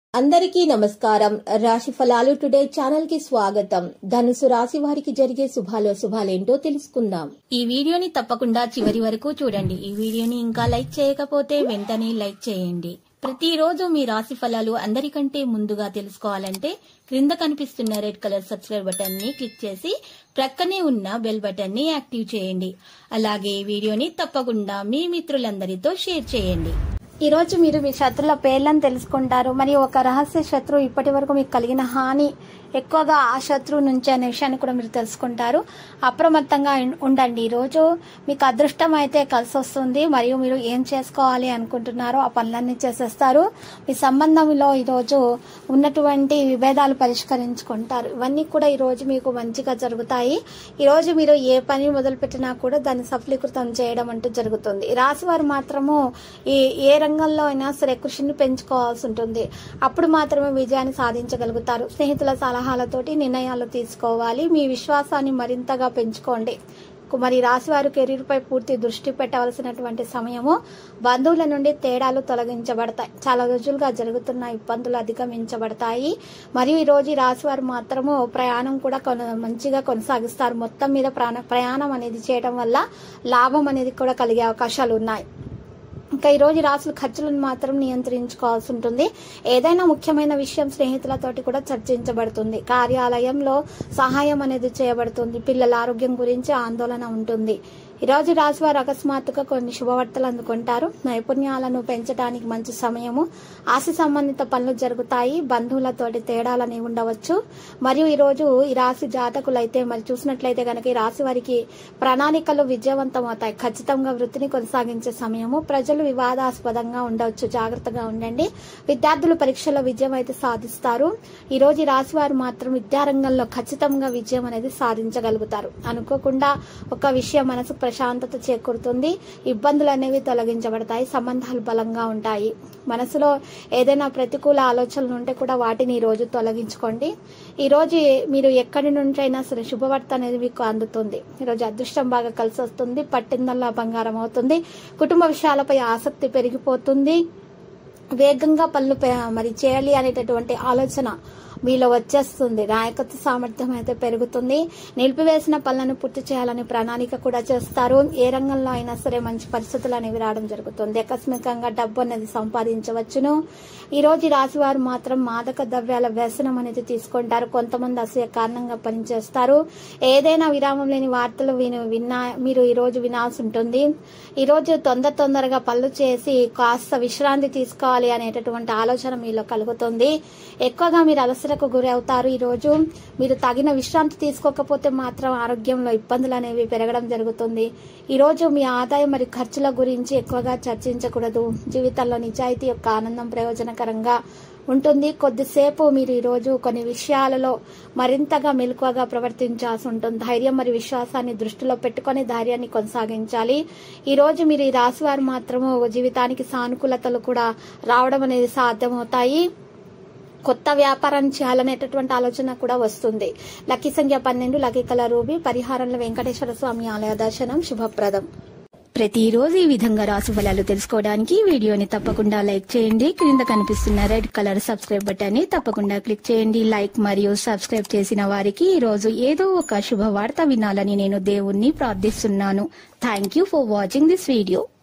అందరికీ నమస్కారం రాశి ఫలాలు టుడే ఛానల్ కి స్వాగతం ధనుసు రాశి వారికి జరిగే శుభాలో శుభాలేంటో తెలుసుకుందాం ఈ వీడియోని తప్పకుండా చివరి వరకు చూడండి ఈ వీడియోని ఇంకా లైక్ చేయకపోతే వెంటనే లైక్ చేయండి ప్రతిరోజు మీ రాశి ఫలాలు అందరికంటే ముందుగా తెలుసుకోవాలంటే క్రింద కనిపిస్తున్న రెడ్ కలర్ సబ్స్క్రైబ్ బటన్ ని క్లిక్ చేసి ప్రక్కనే ఉన్న బెల్ బటన్ ని యాక్టివ్ చేయండి అలాగే ఈ వీడియోని తప్పకుండా మీ మిత్రులందరితో షేర్ చేయండి ఈ రోజు మీరు మీ శత్రుల పేర్లను తెలుసుకుంటారు మరియు ఒక రహస్య శత్రువు ఇప్పటి వరకు మీకు కలిగిన హాని ఎక్కువగా ఆ శత్రువు నుంచి అనే విషయాన్ని కూడా మీరు తెలుసుకుంటారు అప్రమత్తంగా ఉం- ఉండండి ఈ రోజు మీకు అదృష్టం అయితే కలిసి వస్తుంది మరియు మీరు ఏం చేసుకోవాలి అనుకుంటున్నారో ఆ పనులన్నీ చేసేస్తారు మీ సంబంధంలో ఈ రోజు ఉన్నటువంటి విభేదాలు పరిష్కరించుకుంటారు ఇవన్నీ కూడా ఈ రోజు మీకు మంచిగా జరుగుతాయి ఈ రోజు మీరు ఏ పని మొదలుపెట్టినా కూడా దాన్ని సఫలీకృతం చేయడం అంటూ జరుగుతుంది ఈ రాశి వారు మాత్రము ఈ ఏ రంగంలో అయినా సరే కృషిని పెంచుకోవాల్సి ఉంటుంది అప్పుడు మాత్రమే విజయాన్ని సాధించగలుగుతారు స్నేహితుల సలహాలతోటి నిర్ణయాలు తీసుకోవాలి మీ విశ్వాసాన్ని మరింతగా పెంచుకోండి మరి రాశివారు కెరీర్ పై పూర్తి దృష్టి పెట్టవలసినటువంటి సమయము బంధువుల నుండి తేడాలు తొలగించబడతాయి చాలా రోజులుగా జరుగుతున్న ఇబ్బందులు అధిగమించబడతాయి మరియు ఈ రోజు ఈ రాశివారు మాత్రము ప్రయాణం కూడా కొన మంచిగా కొనసాగిస్తారు మొత్తం మీద ప్రాణ ప్రయాణం అనేది చేయడం వల్ల లాభం అనేది కూడా కలిగే అవకాశాలు ఉన్నాయి ఇంకా ఈ రోజు రాసులు ఖర్చులను మాత్రం నియంత్రించుకోవాల్సి ఉంటుంది ఏదైనా ముఖ్యమైన విషయం స్నేహితులతోటి కూడా చర్చించబడుతుంది కార్యాలయంలో సహాయం అనేది చేయబడుతుంది పిల్లల ఆరోగ్యం గురించి ఆందోళన ఉంటుంది ఈ రోజు రాశివారు అకస్మాత్తుగా కొన్ని శుభవార్తలు అందుకుంటారు నైపుణ్యాలను పెంచడానికి మంచి సమయము ఆశ సంబంధిత పనులు జరుగుతాయి బంధువులతోటి తేడాలని ఉండవచ్చు మరియు ఈ రోజు ఈ రాశి జాతకులైతే మరి చూసినట్లయితే కనుక ఈ రాశి వారికి ప్రణాళికలు విజయవంతం అవుతాయి ఖచ్చితంగా వృత్తిని కొనసాగించే సమయము ప్రజలు వివాదాస్పదంగా ఉండవచ్చు జాగ్రత్తగా ఉండండి విద్యార్థులు పరీక్షలో విజయం అయితే సాధిస్తారు ఈ రోజు ఈ రాశి వారు మాత్రం విద్యారంగంలో ఖచ్చితంగా విజయం అనేది సాధించగలుగుతారు అనుకోకుండా ఒక విషయం మనసు ప్రశాంతత చేకూరుతుంది ఇబ్బందులు అనేవి తొలగించబడతాయి సంబంధాలు బలంగా ఉంటాయి మనసులో ఏదైనా ప్రతికూల ఆలోచనలు ఉంటే కూడా వాటిని ఈ రోజు తొలగించుకోండి ఈ రోజు మీరు ఎక్కడి నుంచి అయినా సరే శుభవార్త అనేది మీకు అందుతుంది ఈ రోజు అదృష్టం బాగా కలిసి వస్తుంది పట్టిందల్లా బంగారం అవుతుంది కుటుంబ విషయాలపై ఆసక్తి పెరిగిపోతుంది వేగంగా పనులు పే- మరి చేయాలి అనేటటువంటి ఆలోచన మీలో వచ్చేస్తుంది నాయకత్వ సామర్థ్యం అయితే పెరుగుతుంది నిలిపివేసిన పనులను పూర్తి చేయాలని ప్రణాళిక కూడా చేస్తారు ఏ రంగంలో అయినా సరే మంచి పరిస్థితులు అనేవి రావడం జరుగుతుంది ఆకస్మికంగా డబ్బు అనేది సంపాదించవచ్చును ఈ రోజు ఈ రాశి వారు మాత్రం మాదక ద్రవ్యాల వ్యసనం అనేది తీసుకుంటారు కొంతమంది అసూయ కారణంగా పనిచేస్తారు ఏదైనా విరామం లేని వార్తలు విను విన్నా మీరు ఈ రోజు వినాల్సి ఉంటుంది ఈ రోజు తొందర తొందరగా పనులు చేసి కాస్త విశ్రాంతి తీసుకోవాలి అనేటటువంటి ఆలోచన మీలో కలుగుతుంది ఎక్కువగా మీరు అలసటకు గురి అవుతారు ఈ రోజు మీరు తగిన విశ్రాంతి తీసుకోకపోతే మాత్రం ఆరోగ్యంలో ఇబ్బందులు అనేవి పెరగడం జరుగుతుంది ఈ రోజు మీ ఆదాయం మరియు ఖర్చుల గురించి ఎక్కువగా చర్చించకూడదు జీవితంలో నిజాయితీ యొక్క ఆనందం ప్రయోజనకరంగా ఉంటుంది కొద్దిసేపు మీరు ఈ రోజు కొన్ని విషయాలలో మరింతగా మెలకువగా ప్రవర్తించాల్సి ఉంటుంది ధైర్యం మరియు విశ్వాసాన్ని దృష్టిలో పెట్టుకొని ధైర్యాన్ని కొనసాగించాలి ఈ రోజు మీరు ఈ రాశి వారు మాత్రము జీవితానికి సానుకూలతలు కూడా రావడం అనేది సాధ్యమవుతాయి కొత్త వ్యాపారం చేయాలనేటటువంటి ఆలోచన కూడా వస్తుంది లక్కీ సంఖ్య పన్నెండు లక్కీ కలర్ రూబీ పరిహారంలో వెంకటేశ్వర స్వామి ఆలయ దర్శనం శుభప్రదం ప్రతిరోజు ఈ విధంగా రాశి ఫలాలు తెలుసుకోవడానికి ఈ వీడియోని తప్పకుండా లైక్ చేయండి క్రింద కనిపిస్తున్న రెడ్ కలర్ సబ్స్క్రైబ్ బటన్ ని తప్పకుండా క్లిక్ చేయండి లైక్ మరియు సబ్స్క్రైబ్ చేసిన వారికి ఈ రోజు ఏదో ఒక శుభవార్త వినాలని నేను దేవుణ్ణి ప్రార్థిస్తున్నాను thank you for watching this video